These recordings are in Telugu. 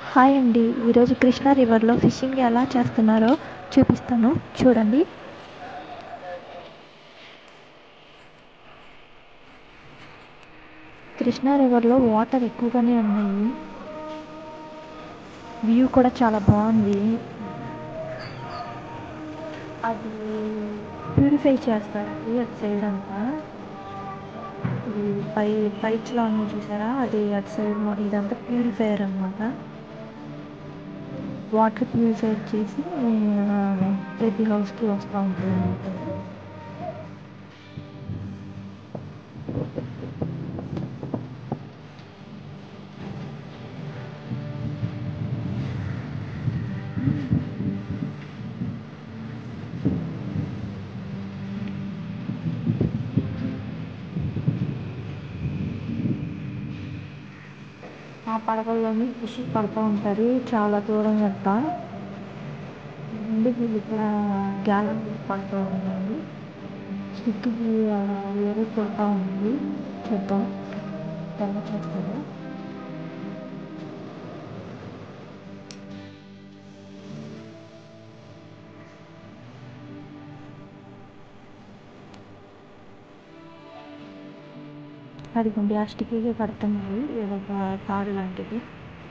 హాయ్ అండి ఈరోజు కృష్ణా రివర్లో ఫిషింగ్ ఎలా చేస్తున్నారో చూపిస్తాను చూడండి కృష్ణా రివర్లో వాటర్ ఎక్కువగానే ఉన్నాయి వ్యూ కూడా చాలా బాగుంది అది ప్యూరిఫై చేస్తారండి అటు సైడ్ అంతా ఇది పై పైప్స్లో అన్నీ చూసారా అది అటు సైడ్ మొ- ఇదంతా ప్యూరిఫైయర్ అనమాట వాటర్ ప్యూరిఫై చేసి ఆ, ప్రతి హౌస్కి వస్తూ ఉంటుంది అన్నమాట. ఆ పడవల్లోని ఫిష్ పడుతూ ఉంటారు చాలా దూరం వెళ్తా నుండి వీళ్ళు ఇక్కడ గ్యాలం పడుతూ ఉన్నారు స్టిక్కి వేరే కొడతా ఉంది చూద్దాం ఎలా చేస్తారో అదిగోండి ఆ స్టిక్కి కడుతున్నారు ఏదో ఒక తాడు లాంటిది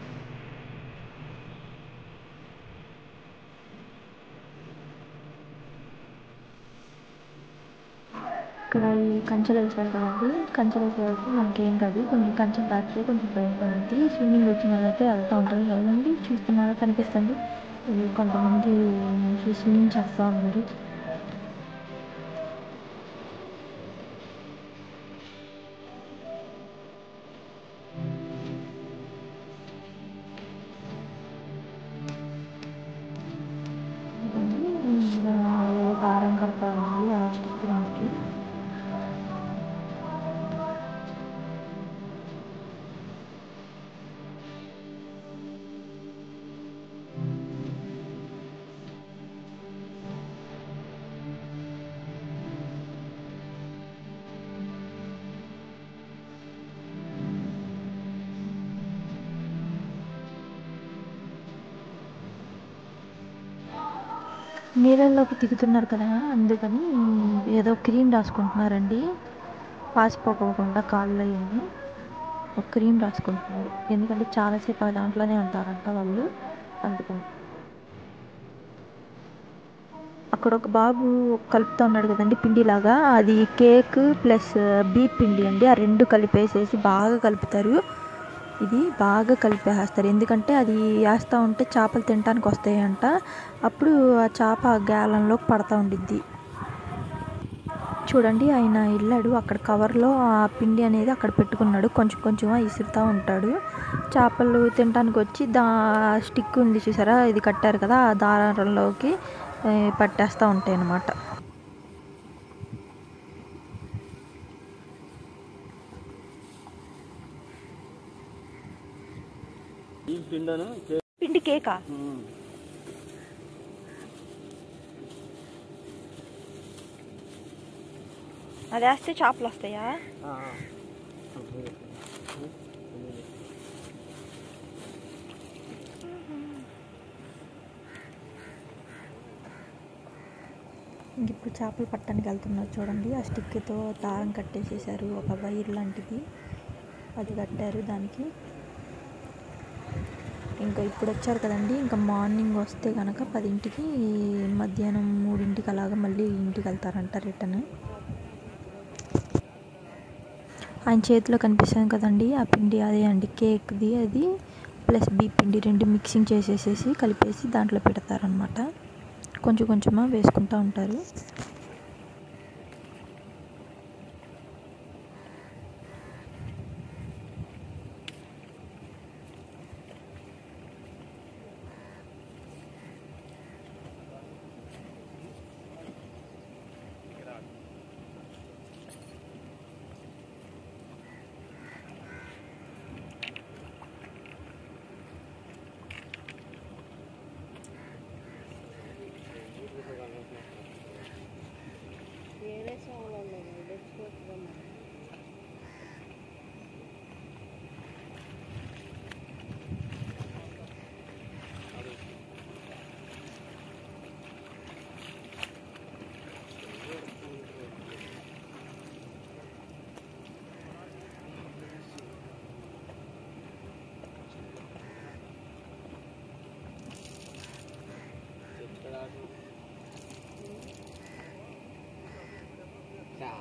ఇక్కడ ఈ కంచెలు వేసారు కదండి కంచెలు వేసేసి మనకి ఏం కాదు కొంచెం కంచెలు దాటితే కొంచెం భయం పడుతుంది స్విమ్మింగ్ వచ్చిన వాళ్ళైతే వెళ్తూ ఉంటారు కదండి చూస్తున్నారా కనిపిస్తుంది ఇది కొంతమంది స్విమ్మింగ్ చేస్తూ ఉన్నారు ఇంకా ఏదో దారం కడతా ఉంది ఆ స్టిక్ మనకి నీళ్ళల్లోకి దిగుతున్నారు కదా అందుకని ఏదో క్రీమ్ రాసుకుంటున్నారండి పాసిపోకుండా కాళ్ళు అయ్యి ఒక క్రీమ్ రాసుకుంటున్నారు ఎందుకంటే చాలాసేపు ఆ దాంట్లోనే ఉంటారంట వాళ్ళు అందుకని అక్కడ ఒక బాబు కలుపుతా ఉన్నాడు కదండి పిండిలాగా అది కేక్ ప్లస్ బీప్ పిండి అండి ఆ రెండు కలిపేసేసి బాగా కలుపుతారు ఇది బాగా కలిపేస్తారు ఎందుకంటే అది వేస్తూ ఉంటే చేపలు తినడానికి వస్తాయంట అప్పుడు ఆ చేప ఆ గ్యాలంలోకి పడతా ఉండిద్ది చూడండి ఆయన వెళ్ళాడు అక్కడ కవర్లో ఆ పిండి అనేది అక్కడ పెట్టుకున్నాడు కొంచెం కొంచెం ఇసురుతూ ఉంటాడు చేపలు తినడానికి వచ్చి దా స్టిక్ ఉంది చూసారా ఇది కట్టారు కదా ఆ దారంలోకి ఏ, పట్టేస్తూ ఉంటాయి అన్నమాట ఈ పిండను చే- పిండి కేకా ఉమ్. అది వేస్తే చేపలు వస్తాయా ఆ, ఆ. ఇంక ఇప్పుడు చేపలు పట్టడానికి వెళ్తున్నారు చూడండి ఆ స్టిక్తో దారం కట్టేసేసారు ఒక వైర్ లాంటిది అది కట్టారు దానికి ఇంకా ఇప్పుడు వచ్చారు కదండి ఇంకా మార్నింగ్ వస్తే కనుక పదింటికి మధ్యాహ్నం మూడింటికి అలాగా మళ్ళీ ఇంటికి వెళ్తారంట రిటర్న్ ఆయన చేతిలో కనిపిస్తుంది కదండి ఆ పిండి అదే అండి కేక్ది అది ప్లస్ బీ పిండి రెండు మిక్సింగ్ చేసేసేసి కలిపేసి దాంట్లో పెడతారనమాట కొంచెం కొంచెమా వేసుకుంటూ ఉంటారు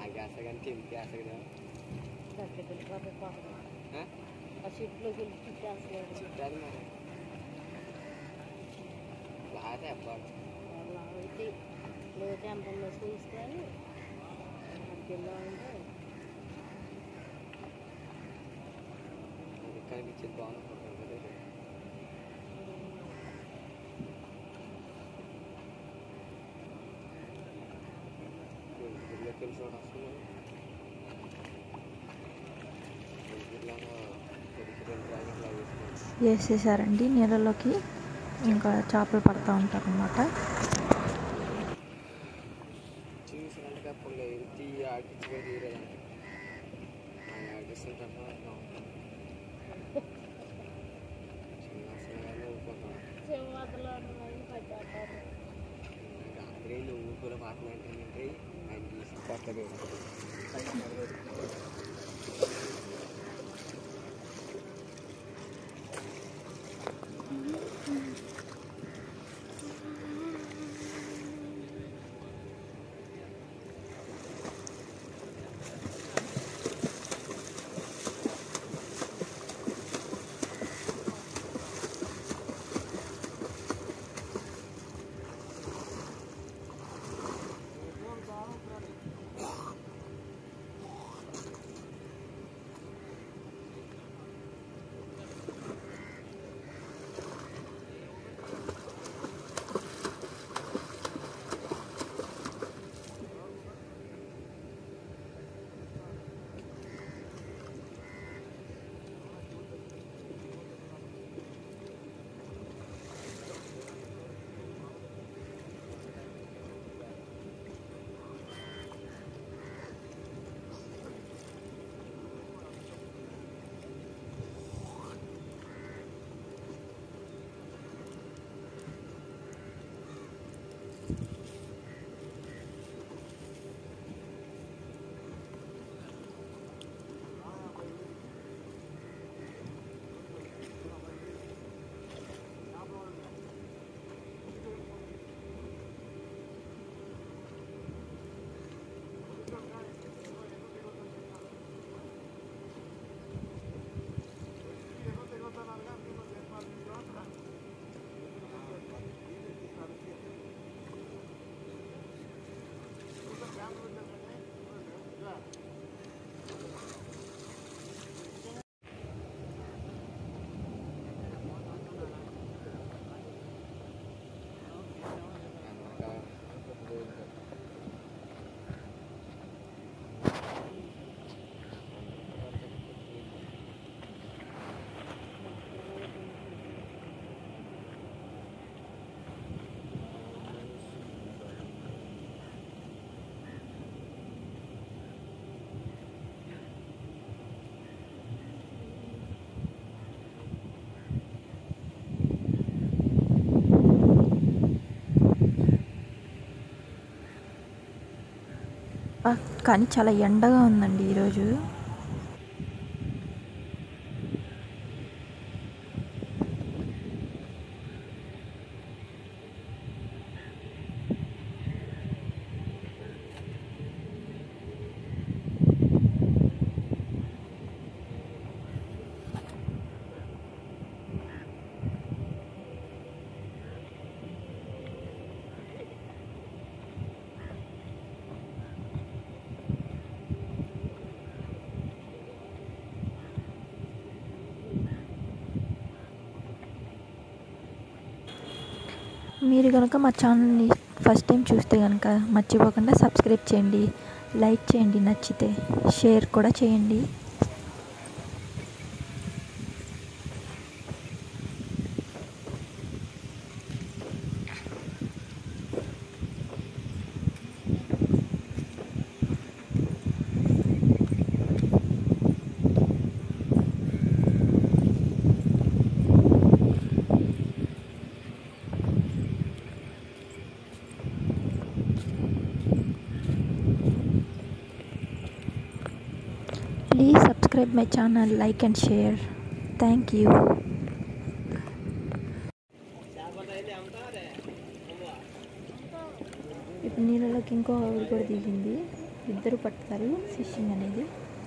గ్యాస్ కానీ తిండి గ్యాస్ కదా ఆ షిప్లోకి వెళ్ళి చుట్టేస్తున్నాడు చుట్టాలి మరి బాగా అబ్బాడు వాళ్ళ అయితే లేదు టెంపల్లో చూస్తే కింద ఉంటే అది కనిపించేది బాగుంటుంది కదా గుడిలోకి వెళ్ళి చూడొస్తుంది గుడిలాగా కొద్దిగా రెండు రాయిలా వేసుకొని వేసేసారండి నీళ్ళలోకి ఇంకా చేపలు పడతా ఉంటారు అనమాట చూసినట్టుగా పొల్ల ఎత్తి ఆడిచ్చుగా తీరేదంట ఆయన ఆడిస్తుంటారు చిన్న అసలు ఊరుకుంటాం సింహాతలో పట్టారు రాత్రి నువ్వు కూడా పాటలు ఏంటంటే ఆయన తీసి పట్టలేదు ఆ, కానీ చాలా ఎండగా ఉందండి ఈరోజు మీరు కనుక మా ఛానల్ని ఫస్ట్ టైం చూస్తే కనుక మర్చిపోకుండా సబ్స్క్రైబ్ చేయండి లైక్ చేయండి నచ్చితే షేర్ కూడా చేయండి please subscribe my channel like and share thank you ఇప్పుడు నీళ్ళలోకి ఇంకో ఆవిడ కూడా దిగింది ఇద్దరు పట్టుతారు ఫిషింగ్ అనేది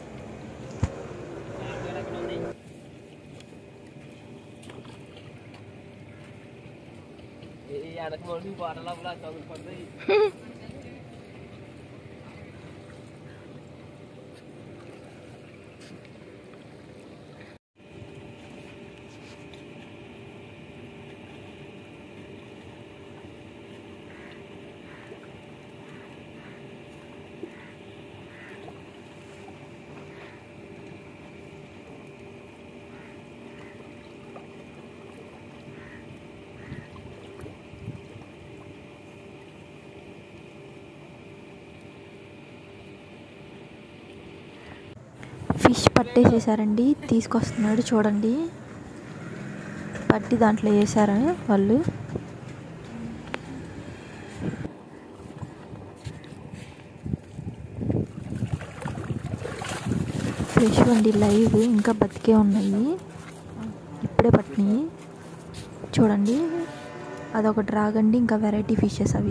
వెనక మనిషి పాటలు అప్పుడు చదువు పడతాయి ఫిష్ పట్టేసేసారండి తీసుకొస్తున్నాడు చూడండి పట్టి దాంట్లో వేసారు వాళ్ళు ఫ్రెష్ అండి లైవ్ ఇంకా బతికే ఉన్నాయి ఇప్పుడే పట్టినాయి చూడండి అదొక డ్రాగండి ఇంకా వెరైటీ ఫిషెస్ అవి